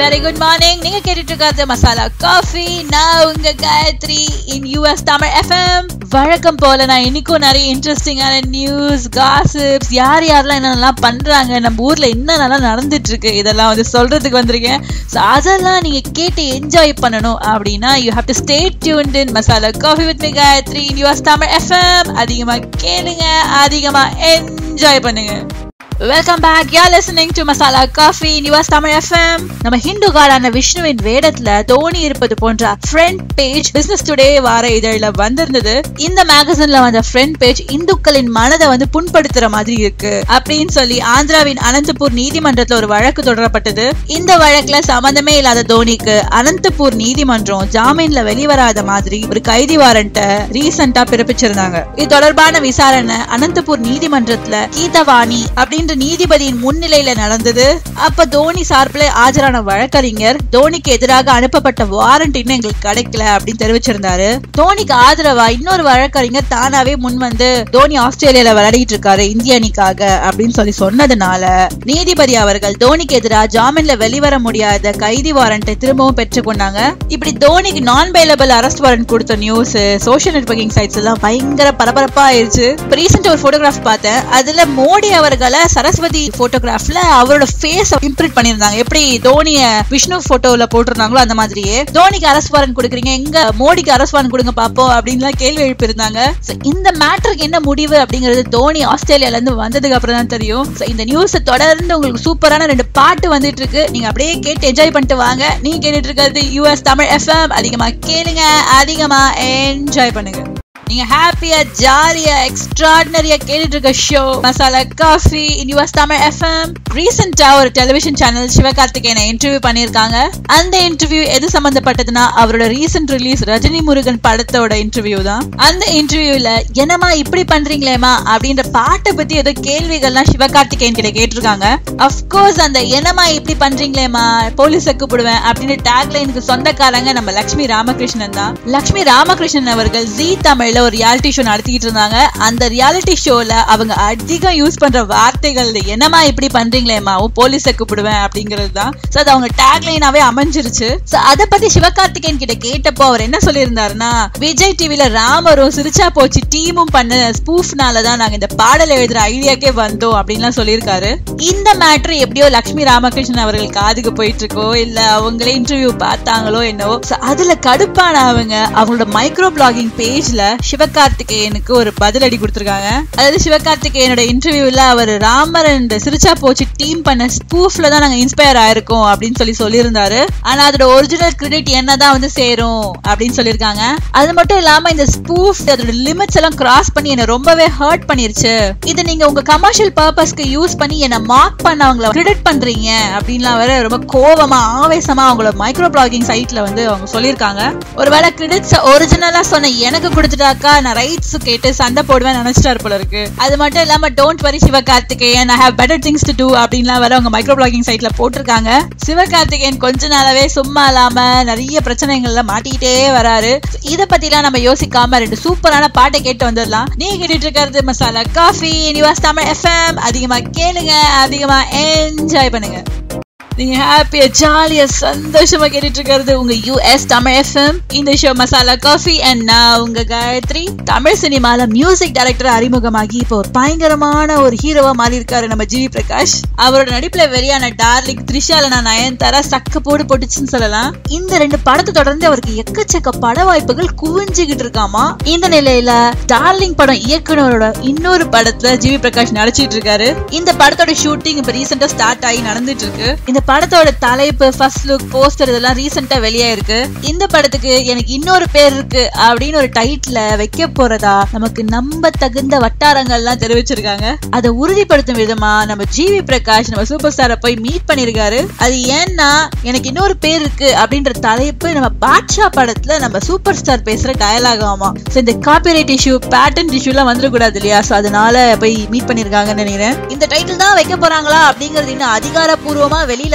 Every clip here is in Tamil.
வெரி குட் மார்னிங் நீங்க கேட்டுட்டு இருக்கிறது மசாலா காஃபி நான் உங்க Gayathri in US Tamil FM வழக்கம் போல நான் இன்னைக்கும் நிறைய இன்ட்ரெஸ்டிங்கான நியூஸ் காசிப்ஸ் யார் யாரெல்லாம் என்னென்னலாம் பண்றாங்க நம்ம ஊர்ல என்னென்னலாம் நடந்துட்டு இருக்கு இதெல்லாம் வந்து சொல்றதுக்கு வந்திருக்கேன் ஸோ அதெல்லாம் நீங்க கேட்டு என்ஜாய் பண்ணணும் அப்படின்னா you have to stay tuned in masala coffee with me Gayathri in US Tamil FM அதிகமா கேளுங்க அதிகமா என்ஜாய் பண்ணுங்க welcome back ya listening to masala coffee in US Tamil FM நம்ம ஹிந்து காடான விஷ்ணுவின் வேடத்துல தோனி இருப்பது போன்ற ஃப்ரண்ட் பேஜ் பிசினஸ் டுடே வார இதழில் வந்திருந்தது இந்த மேகசின்ல வந்த ஃப்ரண்ட் பேஜ் இந்துக்களின் மனதை வந்து புண்படுத்துற மாதிரி இருக்கு அப்படின்னு சொல்லி ஆந்திராவின் அனந்தபூர் நீதிமன்றத்துல ஒரு வழக்கு தொடரப்பட்டது இந்த வழக்குல சம்பந்தமே இல்லாத தோனிக்கு அனந்தபூர் நீதிமன்றம் ஜாமீன்ல வெளிவராத மாதிரி ஒரு கைதி வாரண்ட ரீசெண்டா பிறப்பிச்சிருந்தாங்க இது தொடர்பான விசாரணை அனந்தபூர் நீதிமன்றத்துல கீதவாணி அப்படின்ற நீதிபதியின் முன்னிலையில நடந்தது அப்ப தோனி சார்பில் ஆஜரான வழக்கறிஞர் தோனிக்கு எதிராக அனுப்பப்பட்ட வாரண்ட் இன்னும் எங்களுக்கு கிடைக்கல அப்படின்னு தெரிவிச்சிருந்தாரு தோனிக்கு ஆதரவா இன்னொரு வழக்கறிஞர் தானாவே முன் வந்து தோனி ஆஸ்திரேலியால விளையாடிட்டு இருக்காரு இந்திய அணிக்காக அப்படின்னு சொல்லி சொன்னதுனால நீதிபதி அவர்கள் தோனிக்கு எதிராக ஜாமீன்ல வெளிவர முடியாத கைதி வாரண்டை திரும்பவும் பெற்றுக்கொண்டாங்க இப்படி தோனிக்கு நான் பெயிலபிள் அரெஸ்ட் வாரண்ட் கொடுத்த நியூஸ் சோஷியல் நெட்வொர்க்கிங் சைட்ஸ் எல்லாம் பயங்கர பரபரப்பா ஆயிருச்சு ரீசெண்ட் ஒரு போட்டோகிராஃப் பார்த்தேன் அதுல மோடி அவர்களை சரஸ்வதி போட்டோகிராஃப்ல அவரோட ஃபேஸ் இம்ப்ரிண்ட் பண்ணிருந்தாங்க எப்படி தோனிய விஷ்ணு போட்டோல போட்டிருந்தாங்களோ அந்த மாதிரியே தோனிக்கு அரசு வாரன் கொடுக்குறீங்க எங்க மோடிக்கு அரசு வாரன் கொடுங்க பாப்போம் அப்படின்லாம் கேள்வி எழுப்பியிருந்தாங்க So, இந்த மேட்டருக்கு என்ன முடிவு அப்படிங்கிறது தோனி ஆஸ்திரேலியால இருந்து வந்ததுக்கு அப்புறம் தான் தெரியும் So, இந்த நியூஸ் தொடர்ந்து உங்களுக்கு சூப்பரான ரெண்டு பாட்டு வந்துட்டு இருக்கு நீங்க அப்படியே கேட்டு என்ஜாய் பண்ணிட்டு வாங்க நீங்க கேட்டுட்டு இருக்கிறது யூஎஸ் தமிழ் எஃப்எம் அதிகமா கேளுங்க அதிகமா என்ஜாய் பண்ணுங்க நீங்க ஹாப்பியா ஜாலியா எக்ஸ்ட்ராடினரியா கேட்டுட்டு இருக்க show masala coffee in US Tamil FM ரீசெண்டா ஒரு டெலிவிஷன் சேனல் சிவகார்த்திகேயனை இன்டர்வியூ பண்ணியிருக்காங்க அந்த இன்டர்வியூ எது சம்பந்தப்பட்டதுன்னா அவரோட ரீசெண்ட் ரிலீஸ் ரஜினி முருகன் படத்தோட இன்டர்வியூ தான் அந்த இன்டர்வியூல என்னமா இப்படி பண்றீங்களேமா அப்படின்ற பாட்டை பத்தி ஏதோ கேள்விகள்லாம் சிவகார்த்திகேயன் கிட்ட கேட்டிருக்காங்க அஃப்கோர்ஸ் அந்த என்னமா இப்படி பண்றீங்களேமா போலீஸை கூப்பிடுவேன் அப்படின்னு டேக்லைனுக்கு சொந்தக்காரங்க நம்ம லக்ஷ்மி ராமகிருஷ்ணன் தான் லக்ஷ்மி ராமகிருஷ்ணன் அவர்கள் ஜி தமிழ்ல ஒரு ரியாலிட்டி ஷோ நடத்திட்டு இருந்தாங்க அந்த ரியாலிட்டி ஷோல அவங்க அதிகம் யூஸ் பண்ற வார்த்தைகள் என்னமா இப்படி பண்றீங்களேமா போலீஸை கூப்பிடுவேன் அப்படிங்கிறது தான் சோ அது அவங்க டேக்லைனாவே அமைஞ்சிருச்சு சோ அத பத்தி சிவகார்த்திகேயன் கிட்ட கேட்டப்போ அவர் என்ன சொல்லியிருந்தாருன்னா விஜய் டிவில ராமரும் சிரிச்சா போச்சு டீமும் பண்ண ஸ்பூஃப்னால தான் நாங்க இந்த பாடல் எழுதுற ஐடியாக்கே வந்தோம் அப்படின்லாம் சொல்லியிருக்காரு இந்த மேட்ரு எப்படியோ லக்ஷ்மி ராமகிருஷ்ணன் அவர்கள் காதுக்கு போயிட்டு இருக்கோ இல்ல அவங்களே இன்டர்வியூ பார்த்தாங்களோ என்னவோ So, அதுல கடுப்பான அவங்க அவங்களோட மைக்ரோ பிளாகிங் பேஜ்ல சிவகார்த்திகேயனுக்கு ஒரு பதிலடி கொடுத்திருக்காங்க அதாவது சிவகார்த்திகேயனோட இன்டர்வியூல அவர் ராமர் அண்ட் சிரிச்சா போச்சு டீம் பண்ண ஸ்பூஃப்ல தான் நாங்க இன்ஸ்பயர் ஆயிருக்கோம் அப்படின்னு சொல்லி சொல்லியிருந்தாரு ஆனா அதோட ஒரிஜினல் கிரெடிட் என்னதான் வந்து சேரும் அப்படின்னு சொல்லியிருக்காங்க அது மட்டும் இல்லாம இந்த ஸ்பூஃப் அதோட லிமிட்ஸ் எல்லாம் கிராஸ் பண்ணி என்ன ரொம்பவே ஹர்ட் பண்ணிருச்சு இது நீங்க உங்க கமர்ஷியல் பர்பஸ்க்கு யூஸ் பண்ணி என்ன மார்க் பண்ண அவங்கள கிரெடிட் பண்றீங்க அப்படின்லாம் வேற ரொம்ப கோவமா ஆவேசமா அவங்களோட மைக்ரோ பிளாகிங் சைட்ல வந்து அவங்க சொல்லியிருக்காங்க ஒருவேளை கிரெடிட்ஸ் ஒரிஜினலா சொன்ன எனக்கு கொடுத்துட்டாக்கா நான் ரைட்ஸ் கேட்டு சண்டை போடுவேன் நினைச்சிட்டாரு போல இருக்கு அது மட்டும் இல்லாம don't worry Sivakarthikeyan I have better things to do அப்படின்லாம் வேற அவங்க மைக்ரோ பிளாகிங் சைட்ல போட்டிருக்காங்க சிவகார்த்திகேயன் கொஞ்ச நாளாவே சும்மா இல்லாம நிறைய பிரச்சனைகள்ல மாட்டிக்கிட்டே வராரு இத பத்திலாம் நம்ம யோசிக்காம ரெண்டு சூப்பரான பாட்டை கேட்டு வந்துடலாம் நீங்க கேட்டுட்டு இருக்கிறது masala coffee in US Tamil FM அதிகமா கேளுங்க அதிகமா என்ஜாய் பண்ணுங்க நீங்க ஹாப்பியா ஜாலியா சந்தோஷமா கேட்டுட்டு இருக்கிறது உங்க யூஎஸ் தமிழ் எஃப்எம் இந்த ஷோ மசாலா காஃபி அண்ட் நான் உங்க காயத்ரி தமிழ் சினிமால மியூசிக் டைரக்டர் அறிமுகமாகி இப்போ ஒரு பயங்கரமான ஒரு ஹீரோவா மாறி இருக்காரு நம்ம ஜிவி பிரகாஷ் அவரோட நடிப்புல வெளியான டார்லிங் த்ரிஷால நான் நயன்தாரா சக்க போடு போட்டுச்சுன்னு சொல்லலாம் இந்த ரெண்டு படத்தை தொடர்ந்து அவருக்கு எக்கச்சக்க பட வாய்ப்புகள் குவிஞ்சுகிட்டு இருக்காமா இந்த நிலையில டார்லிங் படம் இயக்குனரோட இன்னொரு படத்துல ஜிவி பிரகாஷ் நடிச்சிட்டு இருக்காரு இந்த படத்தோட ஷூட்டிங் இப்ப ரீசெண்டா ஸ்டார்ட் ஆகி நடந்துட்டு இருக்கு இந்த படத்தோட தலைப்பு ஃபர்ஸ்ட் லுக் போஸ்டர் இதெல்லாம் ரீசெண்டா வெளியாயிருக்கு இந்த படத்துக்கு எனக்கு இன்னொரு பேர் இருக்கு அப்படின்னு ஒரு டைட்டில வைக்க போறதா நமக்கு நம்ப தகுந்த வட்டாரங்கள்லாம் தெரிவிச்சிருக்காங்க அதை உறுதிப்படுத்தும் விதமா நம்ம ஜிவி பிரகாஷ் நம்ம சூப்பர் ஸ்டாரை போய் மீட் பண்ணிருக்காரு அது ஏன்னா எனக்கு இன்னொரு பேர் இருக்கு அப்படின்ற தலைப்பு நம்ம பாட்ஷா படத்துல நம்ம சூப்பர் ஸ்டார் பேசுற டயலாக் ஆமா சோ இந்த காப்பிரைட் இஷ்யூ பேட்டன் இஷ்யூ எல்லாம் வந்துடக்கூடாது இல்லையா சோ அதனால போய் மீட் பண்ணிருக்காங்கன்னு நினைக்கிறேன் இந்த டைட்டில் தான் வைக்க போறாங்களா அப்படிங்கிறது இன்னும் அதிகாரப்பூர்வமா வெளியில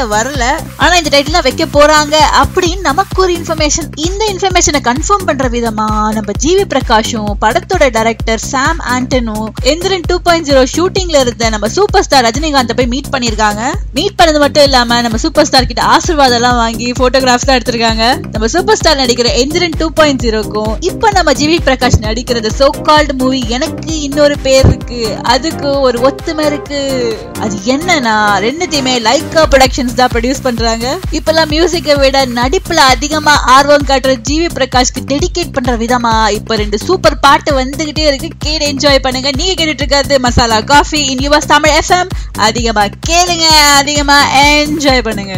டைட்டில்ல வரல ஆனா இந்த டைட்டில் தான் வைக்க போறாங்க அப்படின்னு நமக்கு ஒரு இன்ஃபர்மேஷன் இந்த இன்ஃபர்மேஷனை கன்ஃபார்ம் பண்ற விதமா நம்ம ஜிவி பிரகாஷும் படத்தோட டைரக்டர் சாம் ஆண்டனும் எந்திரன் டூ பாயிண்ட் ஜீரோ ஷூட்டிங்ல இருந்த நம்ம சூப்பர் ஸ்டார் ரஜினிகாந்த் போய் மீட் பண்ணிருக்காங்க மீட் பண்ணது மட்டும் இல்லாம நம்ம சூப்பர் ஸ்டார் கிட்ட ஆசீர்வாதம் எல்லாம் வாங்கி போட்டோகிராஃப்ஸ் தான் எடுத்திருக்காங்க நம்ம சூப்பர் ஸ்டார் நடிக்கிற எந்திரன் டூ பாயிண்ட் ஜீரோக்கும் இப்ப நம்ம ஜிவி பிரகாஷ் நடிக்கிற சோ கால்டு மூவி எனக்கு இன்னொரு பேர் இருக்கு அதுக்கு ஒரு ஒத்துமை இருக்கு அது என்னன்னா ரெண்டுத்தையுமே லைக்கா ப்ரொடக்ஷன்ஸ் தான் ப்ரொடியூஸ் பண்றாங்க இப்பெல்லாம் மியூசிக்கை விட நடிப்புல அதிகமா ஆர்வம் காட்டுற ஜிவி பிரகாஷ்க்கு டெடிகேட் பண்ற விதமா இப்ப ரெண்டு சூப்பர் பாட்டு வந்துகிட்டே இருக்கு கேட்டு என்ஜாய் பண்ணுங்க நீங்க கேட்டுட்டு இருக்கிறது masala coffee in US Tamil FM அதிகமா கேளுங்க அதிகமா என்ஜாய் பண்ணுங்க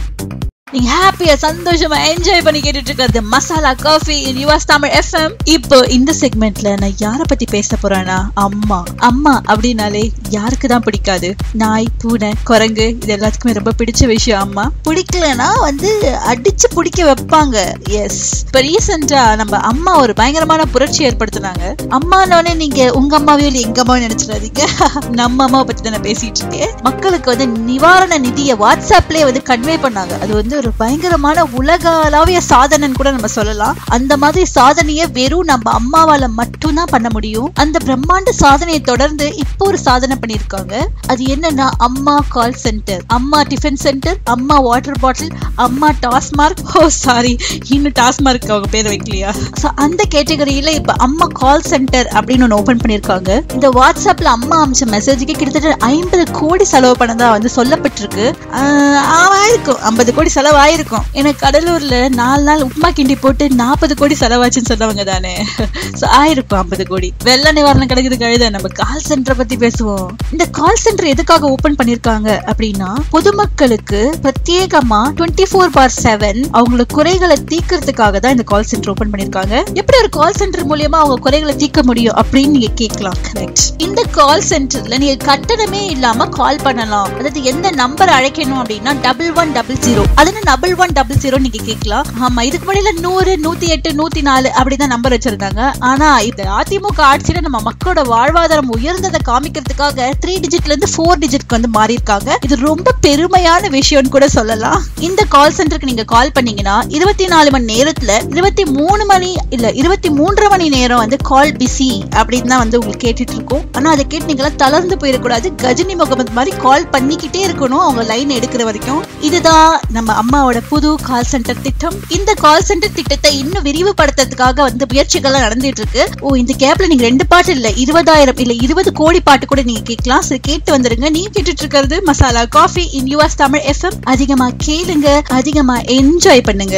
நீங்க ஹாப்பியா சந்தோஷமா என்ஜாய் பண்ணி கேட்டுட்டு இருக்கிறது masala coffee in US Tamil FM இப்போ இந்த செக்மெண்ட்ல நான் யார பத்தி பேச போறேன்னா அம்மா அம்மா அப்படின்னாலே யாருக்கு தான் பிடிக்காது நாய் பூனை குரங்கு இது எல்லாத்துக்குமே ரொம்ப பிடிச்ச விஷயம் அம்மா பிடிக்கலனா வந்து அடிச்சு பிடிக்க வைப்பாங்க எஸ் இப்ப ரீசெண்டா நம்ம அம்மா ஒரு பயங்கரமான புரட்சி ஏற்படுத்தினாங்க அம்மானோடனே நீங்க உங்க அம்மாவையும் இல்லை எங்க அம்மாவும் நினைச்சிடாதீங்க நம்ம அம்மாவை பத்தி தான் நான் பேசிட்டு இருக்கேன் மக்களுக்கு வந்து நிவாரண நிதியை வாட்ஸ்அப்லயே வந்து கன்வே பண்ணாங்க அது வந்து ஒரு பயங்கரமான உலகளாவிய சாதனைன்னு கூட நம்ம சொல்லலாம் அந்த மாதிரி சாதனையை வெறும் நம்ம அம்மாவால மட்டும்தான் பண்ண முடியும் அந்த பிரம்மாண்ட சாதனையை தொடர்ந்து இப்போ ஒரு சாதனை பண்ணியிருக்காங்க அது என்னன்னா Amma call centre Amma tiffin centre Amma water bottle Amma TASMAC ஓ சாரி இன்னும் டாஸ்மார்க் அவங்க பேர் வைக்கலையா ஸோ அந்த கேட்டகரியில இப்ப அம்மா கால் சென்டர் அப்படின்னு ஒன்று ஓபன் பண்ணியிருக்காங்க இந்த வாட்ஸ்அப்ல அம்மா அமிச்ச மெசேஜுக்கு கிட்டத்தட்ட ஐம்பது கோடி செலவு பண்ணதா வந்து சொல்லப்பட்டிருக்கு ஆஹ் ஆயிருக்கும் ஐம்பது கோடி செலவாயிருக்கும் எனக்கு கடலூர்ல நாலு நாள் உப்புமா கிண்டி போட்டு நாற்பது கோடி செலவாச்சுன்னு சொன்னவங்க தானே ஸோ ஆயிருக்கும் ஐம்பது கோடி வெள்ள நிவாரணம் கிடைக்குது கழுத நம்ம கால் சென்டரை பத்தி பேசுவோம் இந்த கால் சென்டர் எதுக்காக ஓபன் பண்ணிருக்காங்க அப்படின்னா பொதுமக்களுக்கு பிரத்யேகமா டுவெண்ட்டி ஃபோர் பார் செவன் அவங்களோட குறைகளை தீர்க்கறதுக்காக தான் இந்த கால் சென்டர் ஓபன் பண்ணிருக்காங்க எப்படி ஒரு கால் சென்டர் மூலியமா அவங்க குறைகளை தீர்க்க முடியும் அப்படின்னு நீங்க கேட்கலாம் கரெக்ட் இந்த கால் சென்டர்ல நீங்க கட்டணமே இல்லாம கால் பண்ணலாம் அதாவது எந்த நம்பர் அழைக்கணும் அப்படின்னா டபுள் ஒன் டபுள் ஜீரோ அதுன்னு டபுள் ஒன் டபுள் ஜீரோ நீங்க கேட்கலாம் ஆமா இதுக்கு முன்னாடி நூறு நூத்தி எட்டு நூத்தி நாலு அப்படிதான் நம்பர் வச்சிருந்தாங்க ஆனா இந்த அதிமுக ஆட்சியில நம்ம மக்களோட வாழ்வாதாரம் உயர்ந்ததை காமிக்கிறதுக்காக த்ரீ டிஜிட்ல இருந்து ஃபோர் டிஜிட்க்கு வந்து மாறி இருக்காங்க இது ரொம்ப பெருமையான விஷயம்னு கூட சொல்லலாம் இந்த கால் சென்டருக்கு நீங்க கால் பண்ணீங்கன்னா இருபத்தி நாலு மணி நேரத்துல இருபத்தி மூணு மணி இல்ல இருபத்தி மூன்றரை மணி நேரம் வந்து கால் பிஸி அப்படின்னு தான் வந்து உங்களுக்கு கேட்டுட்டு இருக்கோம் ஆனா அதை கேட்டு நீங்க எல்லாம் தளர்ந்து போயிடக்கூடாது கஜினி முகமது மாதிரி கால் பண்ணிக்கிட்டே இருக்கணும் அவங்க லைன் எடுக்கிற வரைக்கும் இதுதான் நம்ம அம்மாவோட புது கால் சென்டர் திட்டம் இந்த கால் சென்டர் திட்டத்தை இன்னும் விரிவுபடுத்துறதுக்காக வந்து முயற்சிகள்லாம் நடந்துட்டு இருக்கு ஓ இந்த கேப்ல நீங்க ரெண்டு பாட்டு இல்ல இருபதாயிரம் இல்ல இருபது கோடி பாட்டு கூட நீங்க கேட்கலாம் சரி கேட்டு வந்துருங்க நீங்க கேட்டுட்டு இருக்கிறது masala coffee in US Tamil FM அதிகமா கேளுங்க அதிகமா என்ஜாய் பண்ணுங்க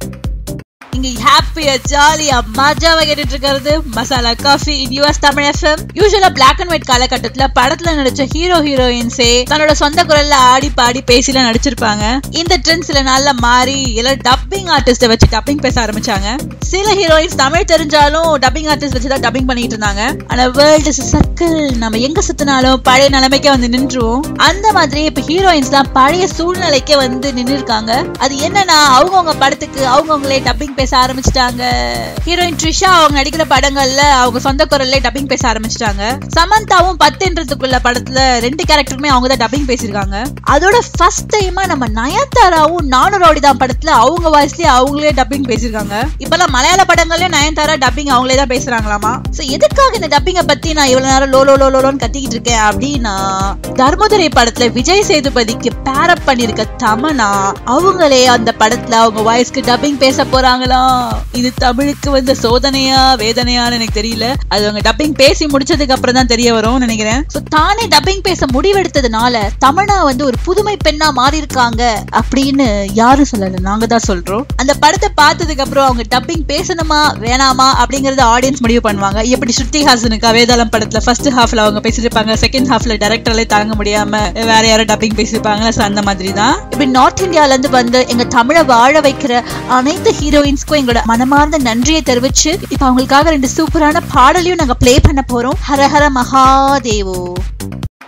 இங்க ஹாப்பியா ஜாலியா மஜாவா கேட்டுட்டு இருக்கிறது masala coffee in US Tamil FM யூஸ்வலா பிளாக் அண்ட் ஒயிட் காலகட்டத்துல படத்துல நடிச்ச ஹீரோ ஹீரோயின்ஸே தன்னோட சொந்த குரல்ல ஆடி பாடி பேசிலாம் நடிச்சிருப்பாங்க இந்த ட்ரெண்ட் சில நாள்ல மாறி எல்லாம் டப்பிங் ஆர்டிஸ்ட வச்சு டப்பிங் பேச ஆரம்பிச்சாங்க சில ஹீரோயின்ஸ் தமிழ் தெரிஞ்சாலும் டப்பிங் ஆர்டிஸ்ட் வச்சு தான் டப்பிங் பண்ணிட்டு இருந்தாங்க ஆனா வேர்ல்டு சர்க்கிள் நம்ம எங்க சுத்தினாலும் பழைய நிலைமைக்கே வந்து நின்றுவோம் அந்த மாதிரி இப்ப ஹீரோயின்ஸ் தான் பழைய சூழ்நிலைக்கே வந்து நின்று இருக்காங்க அது என்னன்னா அவங்கவுங்க படத்துக்கு அவங்கவுங்களே டப்பிங் பேச ஆரம்பிச்சிட்டாங்க ஹீரோயின் ட்ரிஷா அவங்க நடிக்கிற படங்கள்ல அவங்க சொந்த குரல்ல டப்பிங் பேச ஆரம்பிச்சிட்டாங்க சமந்தாவும் பத்துன்றதுக்குள்ள படத்துல ரெண்டு கேரக்டருமே அவங்க தான் டப்பிங் பேசியிருக்காங்க அதோட ஃபர்ஸ்ட் டைமா நம்ம நயன்தாராவும் நானூறு ரவுடி தான் படத்துல அவங்க வாய்ஸ்லயே அவங்களே டப்பிங் பேசியிருக்காங்க இப்பெல்லாம் மலையாள படங்கள்லயும் நயன்தாரா டப்பிங் அவங்களே தான் பேசுறாங்களாமா சோ எதுக்காக இந்த டப்பிங்கை பத்தி நான் இவ்வளவு நேரம் லோ லோ லோ லோன்னு கத்திக்கிட்டு இருக்கேன் அப்படின்னா தர்மதுரை படத்துல விஜய் சேதுபதிக்கு பேரப் பண்ணிருக்க தமனா அவங்களே அந்த படத்துல அவங்க வாய்ஸ்க்கு டப்பிங் பேச போறாங்களாம் இது தமிழுக்கு வந்த சோதனையா வேதனையான்னு எனக்கு தெரியல அது அவங்க டப்பிங் பேசி முடிச்சதுக்கு அப்புறம் தான் தெரிய வரும்னு நினைக்கிறேன் சோ தானே டப்பிங் பேச முடிவெடுத்ததுனால தமிழா வந்து ஒரு புதுமை பெண்ணா மாறி இருக்காங்க அப்படின்னு யாரும் சொல்லல நாங்க தான் சொல்றோம் அந்த படத்தை பார்த்ததுக்கு அப்புறம் அவங்க டப்பிங் பேசணுமா வேணாமா அப்படிங்கறத ஆடியன்ஸ் முடிவு பண்ணுவாங்க எப்படி ஸ்ருதி ஹாசனுக்கு வேதாளம் படத்துல ஃபர்ஸ்ட் ஹாஃப்ல அவங்க பேசிருப்பாங்க செகண்ட் ஹாஃப்ல டைரக்டர்ல தாங்க முடியாம வேற யாரும் டப்பிங் பேசிருப்பாங்க சோ அந்த மாதிரி தான் இப்படி நார்த் இந்தியால இருந்து வந்து எங்க தமிழை வாழ வைக்கிற அனைத்து ஹீரோயின்ஸ்க்கும் எங்களோட மனமார்ந்த நன்றியை தெரிவிச்சு இப்ப அவங்களுக்காக ரெண்டு சூப்பரான பாடலையும் நாங்க ப்ளே பண்ண போறோம் Hara Hara Mahadevo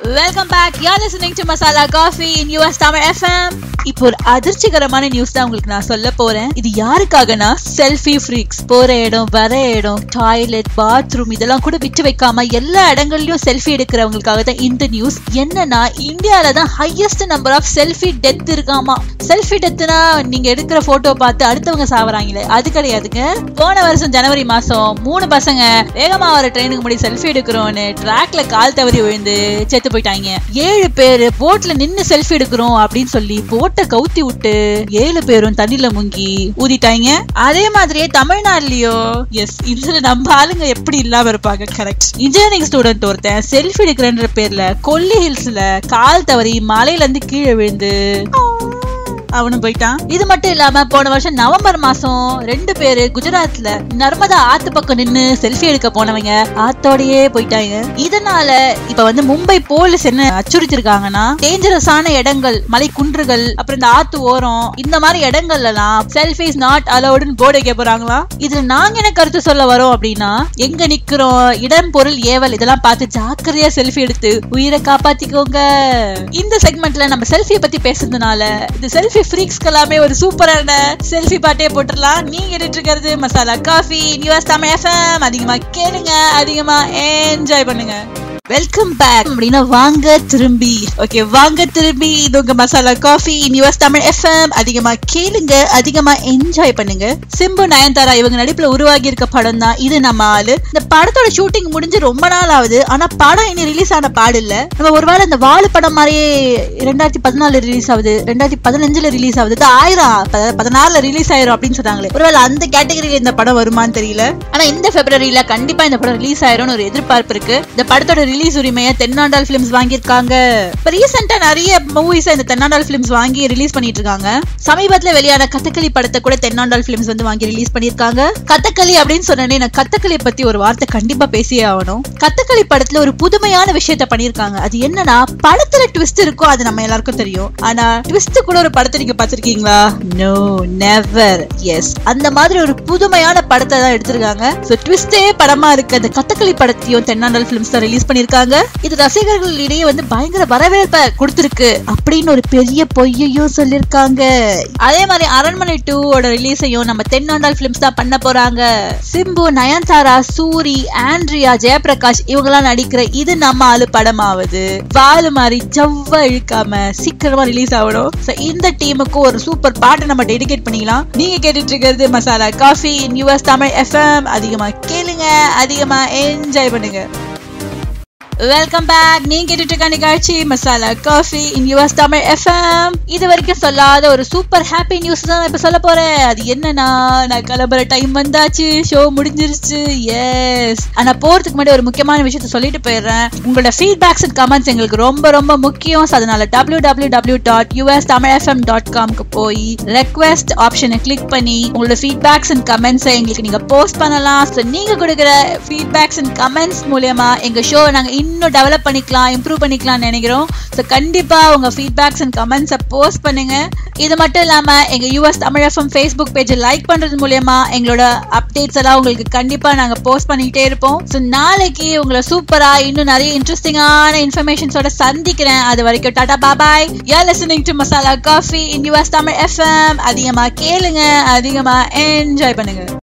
welcome back you're listening to masala coffee in US Tamil FM இப்போ ஒரு அதிர்ச்சிகரமான நியூஸ் தான் உங்களுக்கு நான் சொல்ல போறேன் இது யாருக்காகனா செல்ஃபி ஃப்ரீக்ஸ் போற இடம் வர இடம் டாய்லெட் பாத்ரூம் இதெல்லாம் கூட விட்டு வைக்காம எல்லா இடங்கள்லயும் செல்ஃபி எடுக்கிறவங்களுக்காக தான் இந்த நியூஸ் என்னன்னா இந்தியால தான் highest number of selfie death இருக்காமா செல்ஃபி டெத்னா நீங்க எடுக்கிற போட்டோ பார்த்து அடுத்தவங்க சாவறாங்களே அது கிடையாதுங்க போன வருஷம் ஜனவரி மாசம் மூணு பசங்க வேகமா வர ட்ரெயினுக்கு முன்னாடி செல்ஃபி எடுக்கிறோம்னு ட்ராக்ல கால் தவறி விழுந்து செத்து போயிட்டாங்க ஏழு பேரு போட்ல நின்னு செல்ஃபி எடுக்கிறோம் அப்படின்னு சொல்லி போட்டை கவுத்தி விட்டு ஏழு பேரும் தண்ணில முங்கி ஊதிட்டாங்க அதே மாதிரியே தமிழ்நாடுலயோ எஸ் இதுல நம்ம ஆளுங்க எப்படி இல்லாம இருப்பாங்க கரெக்ட் இன்ஜினியரிங் ஸ்டூடெண்ட் ஒருத்தன் செல்ஃபி எடுக்கிறன்ற பேர்ல கொல்லி ஹில்ஸ்ல கால் தவறி மலையில இருந்து கீழே விழுந்து அவனும் போயிட்டான் இது மட்டும் இல்லாம போன வருஷம் நவம்பர் மாசம் ரெண்டு பேரு குஜராத்ல நர்மதா ஆத்து பக்கம் நின்னு செல்ஃபி எடுக்க போனவங்க ஆத்தோடயே போயிட்டாங்க இதனால இப்ப வந்து மும்பை போலீஸ் என்ன அச்சுறுத்திருக்காங்கன்னா டேஞ்சரஸான இடங்கள் மலை குன்றுகள் அப்புறம் இந்த ஆத்து ஓரம் இந்த மாதிரி இடங்கள்ல எல்லாம் செல்ஃபிஸ் நாட் அலௌடுன்னு போர்டு வைக்க போறாங்களா இதுல நாங்க என்ன கருத்து சொல்ல வரோம் அப்படின்னா எங்க நிக்கிறோம் இடம் பொருள் ஏவல் இதெல்லாம் பார்த்து ஜாக்கிரதையா செல்ஃபி எடுத்து உயிரை காப்பாத்திக்கோங்க இந்த செக்மெண்ட்ல நம்ம செல்ஃபியை பத்தி பேசுறதுனால இந்த செல்ஃபி ஃப்ரீக்ஸ்க்கு எல்லாமே ஒரு சூப்பரான செல்ஃபி பாட்டே போட்டுடலாம் நீங்க எடுத்து இருக்கிறது masala coffee news Tamil FM அதிகமா கேளுங்க அதிகமா என்ஜாய் பண்ணுங்க வெல்கம் பேக் அப்படின்னா வாங்க திரும்பி ஓகே வாங்க திரும்பி இது உங்க masala coffee news Tamil FM அதிகமா கேளுங்க அதிகமா என்ஜாய் பண்ணுங்க சிம்பு நயன்தாரா இவங்க நடிப்புல உருவாகி இருக்க படம் தான் இது நம்ம ஆளு இந்த படத்தோட ஷூட்டிங் முடிஞ்சு ரொம்ப நாள் ஆகுது ஆனா படம் இன்னும் ரிலீஸ் ஆன பாடு இல்ல நம்ம ஒருவேளை இந்த வாழு படம் மாதிரியே ரெண்டாயிரத்தி பதினாலு ரிலீஸ் ஆகுது ரெண்டாயிரத்தி பதினஞ்சுல ரிலீஸ் ஆகுது இது ஆயிரம் ப- பதினாலுல ரிலீஸ் ஆயிரும் அப்படின்னு சொன்னாங்களே ஒருவேளை அந்த கேட்டகரியில இந்த படம் வருமான்னு தெரியல ஆனா இந்த பிப்ரவரியில கண்டிப்பா இந்த படம் ரிலீஸ் ஆயிரும்னு ஒரு எதிர்பார்ப்பு இருக்கு இந்த படத்தோட ரிலீஸ் உரிமையை தென்னாண்டால் பிலிம்ஸ் வாங்கியிருக்காங்க இப்ப ரீசெண்டா நிறைய மூவிஸ் இந்த தென்னாண்டால் பிலிம்ஸ் வாங்கி ரிலீஸ் பண்ணிட்டு இருக்காங்க சமீபத்துல வெளியான கதகளி படத்தை கூட தென்னாண்டால் பிலிம்ஸ் வந்து வாங்கி ரிலீஸ் பண்ணிருக்காங்க கதகளி அப்படின்னு சொன்னேனே நான் கதகளி பத்தி ஒரு வார்த்தை கண்டிப்பா பேசியே ஆகணும் கதகளி படத்துல ஒரு புதுமையான விஷயத்த பண்ணிருக்காங்க அது என்னன்னா படத்துல ட்விஸ்ட் இருக்கும் அது நம்ம எல்லாருக்கும் தெரியும் ஆனா ட்விஸ்ட் கூட ஒரு படத்தை நீங்க பாத்திருக்கீங்களா நோ நெவர் எஸ் அந்த மாதிரி ஒரு புதுமையான படத்தை தான் எடுத்திருக்காங்க சோ ட்விஸ்டே படமா இருக்கு அந்த கதகளி படத்தையும் தென்னாண்டல் பிலிம்ஸ் தான் ரிலீஸ் பண்ணிருக்காங்க இது ரசிகர்களிடையே வந்து பயங்கர வரவேற்பை கொடுத்திருக்கு அப்படின்னு ஒரு பெரிய பொய்யையும் சொல்லிருக்காங்க அதே மாதிரி அரண்மனை டூ ஓட ரிலீஸையும் நம்ம தென்னாண்டால் பிலிம்ஸ் தான் பண்ண போறாங்க சிம்பு நயன்தாரா சூரி ஆண்ட்ரியா ஜெயபிரகாஷ் இவங்கெல்லாம் நடிக்கிற இது நம்ம ஆளு படமாவது வாலு மாதிரி ஜவ்வா இழுக்காம சீக்கிரமா ரிலீஸ் ஆகணும் So, இந்த டீமுக்கு ஒரு சூப்பர் பாட்டை நம்ம டெடிகேட் பண்ணிக்கலாம் நீங்க கேட்டுட்டு இருக்கிறது masala coffee in US Tamil FM அதிகமா கேளுங்க அதிகமா என்ஜாய் பண்ணுங்க வெல்கம் பேக் நீங்க கேட்டுட்டு இருக்க நிகழ்ச்சி masala coffee in US Tamil FM இது வரைக்கும் சொல்லாத ஒரு சூப்பர் ஹாப்பி நியூஸ் தான் நான் இப்ப சொல்ல போறேன் அது என்னன்னா நான் கிளம்புற டைம் வந்தாச்சு ஷோ முடிஞ்சிருச்சு எஸ் ஆனா போறதுக்கு முன்னாடி ஒரு முக்கியமான விஷயத்த சொல்லிட்டு போயிடுறேன் உங்களோட ஃபீட்பேக்ஸ் அண்ட் கமெண்ட்ஸ் எங்களுக்கு ரொம்ப ரொம்ப முக்கியம் So, அதனால W W W dot US Tamil FM dot காம்க்கு போய் ரெக்வெஸ்ட் ஆப்ஷனை கிளிக் பண்ணி உங்களோட ஃபீட்பேக்ஸ் அண்ட் கமெண்ட்ஸை எங்களுக்கு நீங்க போஸ்ட் பண்ணலாம் ஸோ நீங்க கொடுக்குற ஃபீட்பேக்ஸ் அண்ட் கமெண்ட்ஸ் மூலியமா எங்க ஷோ நாங்க இன்னும் டெவலப் பண்ணிக்கலாம் இம்ப்ரூவ் பண்ணிக்கலாம்னு நினைக்கிறோம் ஸோ கண்டிப்பா உங்க ஃபீட்பேக்ஸ் அண்ட் கமெண்ட்ஸை போஸ்ட் பண்ணுங்க இது மட்டும் இல்லாம எங்க யூஎஸ் தமிழ் எஃப்எம் ஃபேஸ்புக் பேஜை லைக் பண்றது மூலியமா எங்களோட அப்டேட்ஸ் எல்லாம் உங்களுக்கு கண்டிப்பா நாங்க போஸ்ட் பண்ணிக்கிட்டே இருப்போம் ஸோ நாளைக்கு உங்களை சூப்பரா இன்னும் நிறைய இன்ட்ரெஸ்டிங்கான இன்ஃபர்மேஷன்ஸோட சந்திக்கிறேன் அது வரைக்கும் tata bye bye yeah listening to masala coffee in US Tamil FM அதிகமா கேளுங்க அதிகமா என்ஜாய் பண்ணுங்க